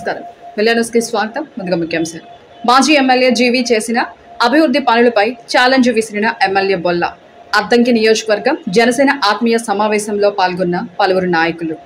నమస్కారం మిలియనర్స్కి స్వాగతం ముందుగా ముఖ్యాంశాలు మాజీ ఎమ్మెల్యే జీవి చేసిన అభివృద్ధి పనులపై ఛాలెంజ్ విసిరిన ఎమ్మెల్యే బొల్ల అద్దంకి నియోజకవర్గం జనసేన ఆత్మీయ సమావేశంలో పాల్గొన్న పలువురు నాయకులు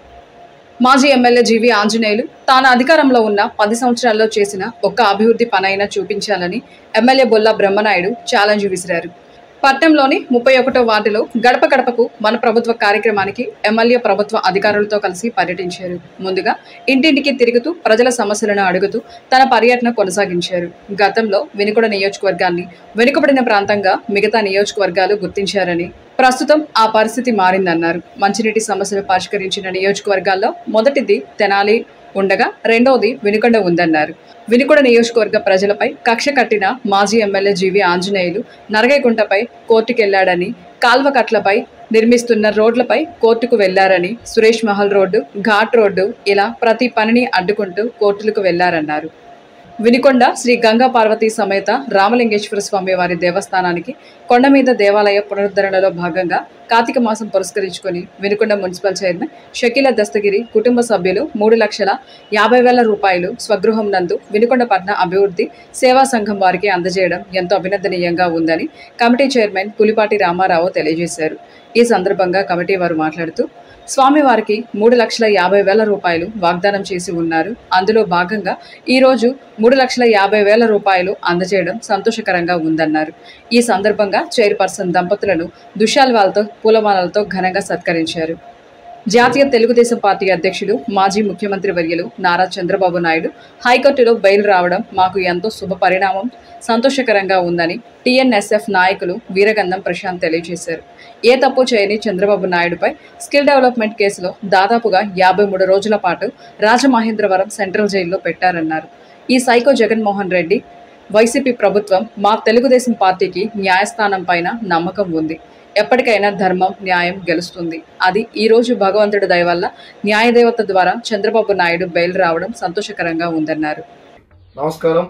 మాజీ ఎమ్మెల్యే జీవి ఆంజనేయులు తాను అధికారంలో ఉన్న పది సంవత్సరాల్లో చేసిన ఒక్క అభివృద్ధి పనైనా చూపించాలని ఎమ్మెల్యే బొల్ల బ్రహ్మనాయుడు ఛాలెంజ్ విసిరారు పట్నంలోని ముప్పై ఒకటో వార్డులో గడప గడపకు మన ప్రభుత్వ కార్యక్రమానికి ఎమ్మెల్యే ప్రభుత్వ అధికారులతో కలిసి పర్యటించారు ముందుగా ఇంటింటికి తిరుగుతూ ప్రజల సమస్యలను అడుగుతూ తన పర్యటన కొనసాగించారు గతంలో వినుకొండ నియోజకవర్గాన్ని వెనుకబడిన ప్రాంతంగా మిగతా నియోజకవర్గాలు గుర్తించారని ప్రస్తుతం ఆ పరిస్థితి మారిందన్నారు మంచినీటి సమస్యలు పరిష్కరించిన నియోజకవర్గాల్లో మొదటిది తెనాలి ఉండగా రెండవది వినుకొండ ఉందన్నారు వినుకొండ నియోజకవర్గ ప్రజలపై కక్ష కట్టిన మాజీ ఎమ్మెల్యే జీవి ఆంజనేయులు నరగైకుంటపై కోర్టుకెళ్లాడని కాల్వ కట్లపై నిర్మిస్తున్న రోడ్లపై కోర్టుకు వెళ్లారని సురేష్ మహల్ రోడ్డు ఘాట్ రోడ్డు ఇలా ప్రతి పనిని అడ్డుకుంటూ కోర్టులకు వెళ్లారన్నారు వినికొండ శ్రీ గంగా పార్వతీ సమేత రామలింగేశ్వర స్వామి వారి దేవస్థానానికి కొండ మీద దేవాలయ పునరుద్ధరణలో భాగంగా కార్తీక మాసం పురస్కరించుకొని వినుకొండ మున్సిపల్ చైర్మన్ షకీల దస్తగిరి కుటుంబ సభ్యులు మూడు లక్షల యాభై వేల రూపాయలు స్వగృహం నందు వినుకొండ పట్న అభివృద్ధి సేవా సంఘం వారికి అందజేయడం ఎంతో అభినందనీయంగా ఉందని కమిటీ చైర్మన్ పులిపాటి రామారావు తెలియజేశారు ఈ సందర్భంగా కమిటీ వారు మాట్లాడుతూ స్వామివారికి మూడు లక్షల యాభై వేల రూపాయలు వాగ్దానం చేసి ఉన్నారు అందులో భాగంగా ఈరోజు మూడు లక్షల యాభై వేల రూపాయలు అందజేయడం సంతోషకరంగా ఉందన్నారు ఈ సందర్భంగా చైర్పర్సన్ దంపతులను దుశాల్వాలతో పూలమాలలతో ఘనంగా సత్కరించారు జాతీయ తెలుగుదేశం పార్టీ అధ్యక్షులు మాజీ ముఖ్యమంత్రి వర్యులు నారా చంద్రబాబు నాయుడు హైకోర్టులో బెయిల్ రావడం మాకు ఎంతో శుభ పరిణామం సంతోషకరంగా ఉందని టీఎన్ఎస్ఎఫ్ నాయకులు వీరగంధం ప్రశాంత్ తెలియజేశారు ఏ తప్పు చేయని చంద్రబాబు నాయుడుపై స్కిల్ డెవలప్మెంట్ కేసులో దాదాపుగా యాభై మూడు రోజుల పాటు రాజమహేంద్రవరం సెంట్రల్ జైల్లో పెట్టారన్నారు ఈ సైకో జగన్మోహన్ రెడ్డి వైసీపీ ప్రభుత్వం మా తెలుగుదేశం పార్టీకి న్యాయస్థానం పైన నమ్మకం ఉంది ఎప్పటికైనా ధర్మం న్యాయం గెలుస్తుంది అది ఈ రోజు భగవంతుడి దయ వల్ల న్యాయదేవత ద్వారా చంద్రబాబు నాయుడు బెయిల్ రావడం సంతోషకరంగా ఉందన్నారు నమస్కారం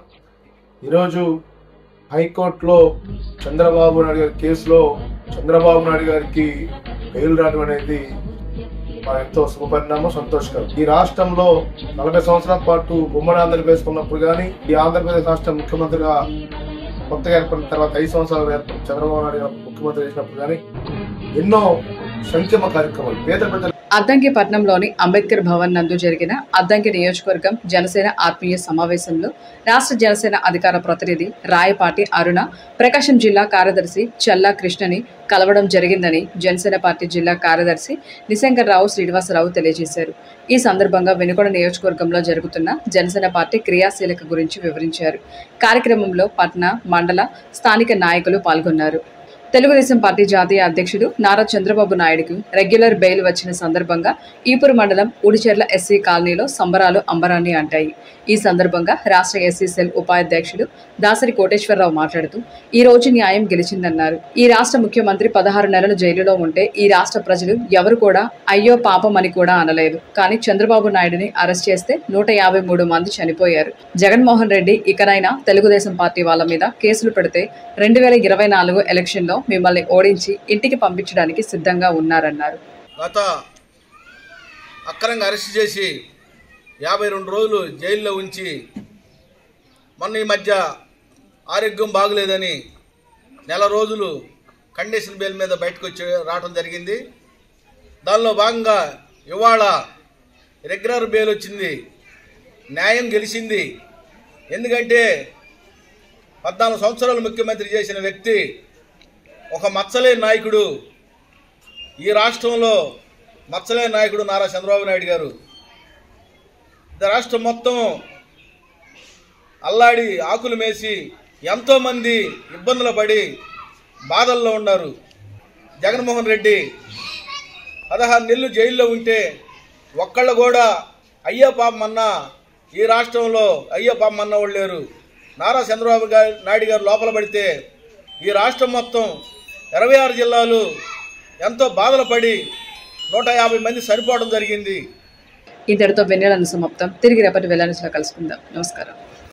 ఈరోజు హైకోర్టులో చంద్రబాబు నాయుడు గారి కేసులో చంద్రబాబు నాయుడు గారికి బెయిల్ రావడం అనేది మా ఎంతో శుభపరిణామం సంతోషకరం ఈ రాష్ట్రంలో నలభై సంవత్సరాల పాటు ఉమ్మడి ఆంధ్రప్రదేశ్ ఉన్నప్పుడు కానీ ఈ ఆంధ్రప్రదేశ్ రాష్ట్ర ముఖ్యమంత్రిగా కొత్తగా ఏర్పడిన తర్వాత ఐదు సంవత్సరాలు ఏర్పడిన చంద్రబాబు నాయుడు గారు ముఖ్యమంత్రి చేసినప్పుడు కానీ ఎన్నో సంక్షేమ కార్యక్రమాలు పేద ప్రజలు అద్దంకి పట్నంలోని అంబేద్కర్ భవన్ నందు జరిగిన అద్దంకి నియోజకవర్గం జనసేన ఆత్మీయ సమావేశంలో రాష్ట్ర జనసేన అధికార ప్రతినిధి రాయపాటి అరుణ ప్రకాశం జిల్లా కార్యదర్శి చల్లా కృష్ణని కలవడం జరిగిందని జనసేన పార్టీ జిల్లా కార్యదర్శి నిశంకర్రావు శ్రీనివాసరావు తెలియజేశారు ఈ సందర్భంగా వెనుకొండ నియోజకవర్గంలో జరుగుతున్న జనసేన పార్టీ క్రియాశీలక గురించి వివరించారు కార్యక్రమంలో పట్న మండల స్థానిక నాయకులు పాల్గొన్నారు తెలుగుదేశం పార్టీ జాతీయ అధ్యక్షుడు నారా చంద్రబాబు నాయుడుకు రెగ్యులర్ బెయిల్ వచ్చిన సందర్భంగా ఈపూరు మండలం ఉడిచెర్ల ఎస్సీ కాలనీలో సంబరాలు అంబరాన్ని అంటాయి ఈ సందర్భంగా రాష్ట్ర ఎస్సీ సెల్ ఉపాధ్యక్షుడు దాసరి కోటేశ్వరరావు మాట్లాడుతూ ఈ రోజు న్యాయం గెలిచిందన్నారు ఈ రాష్ట్ర ముఖ్యమంత్రి పదహారు నెలలు జైలులో ఉంటే ఈ రాష్ట్ర ప్రజలు ఎవరు కూడా అయ్యో పాపం అని కూడా అనలేదు కానీ చంద్రబాబు నాయుడుని అరెస్ట్ చేస్తే నూట యాభై మూడు మంది చనిపోయారు జగన్మోహన్ రెడ్డి ఇకనైనా తెలుగుదేశం పార్టీ వాళ్ళ మీద కేసులు పెడితే రెండు వేల ఇరవై నాలుగు ఎలక్షన్లో మిమ్మల్ని ఓడించి ఇంటికి పంపించడానికి సిద్ధంగా ఉన్నారన్నారు గత అక్రంగా అరెస్ట్ చేసి యాభై రెండు రోజులు జైల్లో ఉంచి మొన్న ఈ మధ్య ఆరోగ్యం బాగులేదని నెల రోజులు కండిషన్ బెయిల్ మీద బయటకు వచ్చి రావడం జరిగింది దానిలో భాగంగా ఇవాళ రెగ్యులర్ బెయిల్ వచ్చింది న్యాయం గెలిచింది ఎందుకంటే పద్నాలుగు సంవత్సరాలు ముఖ్యమంత్రి చేసిన వ్యక్తి ఒక మచ్చలేని నాయకుడు ఈ రాష్ట్రంలో మచ్చలేని నాయకుడు నారా చంద్రబాబు నాయుడు గారు ఈ రాష్ట్రం మొత్తం అల్లాడి ఆకులు మేసి ఎంతోమంది ఇబ్బందులు పడి బాధల్లో ఉన్నారు జగన్మోహన్ రెడ్డి పదహారు నెలలు జైల్లో ఉంటే ఒక్కళ్ళు కూడా అయ్యో పాపమన్నా ఈ రాష్ట్రంలో అయ్యో పాపమన్న వాళ్ళు లేరు నారా చంద్రబాబు గారు నాయుడు గారు లోపల పడితే ఈ రాష్ట్రం మొత్తం ఇరవై ఆరు జిల్లాలు ఎంతో బాధలు పడి నూట యాభై మంది చనిపోవడం జరిగింది ఇంతటితో వెన్నెలను సమాప్తం తిరిగి రేపటి వెళ్ళాల్సిలో కలుసుకుందాం నమస్కారం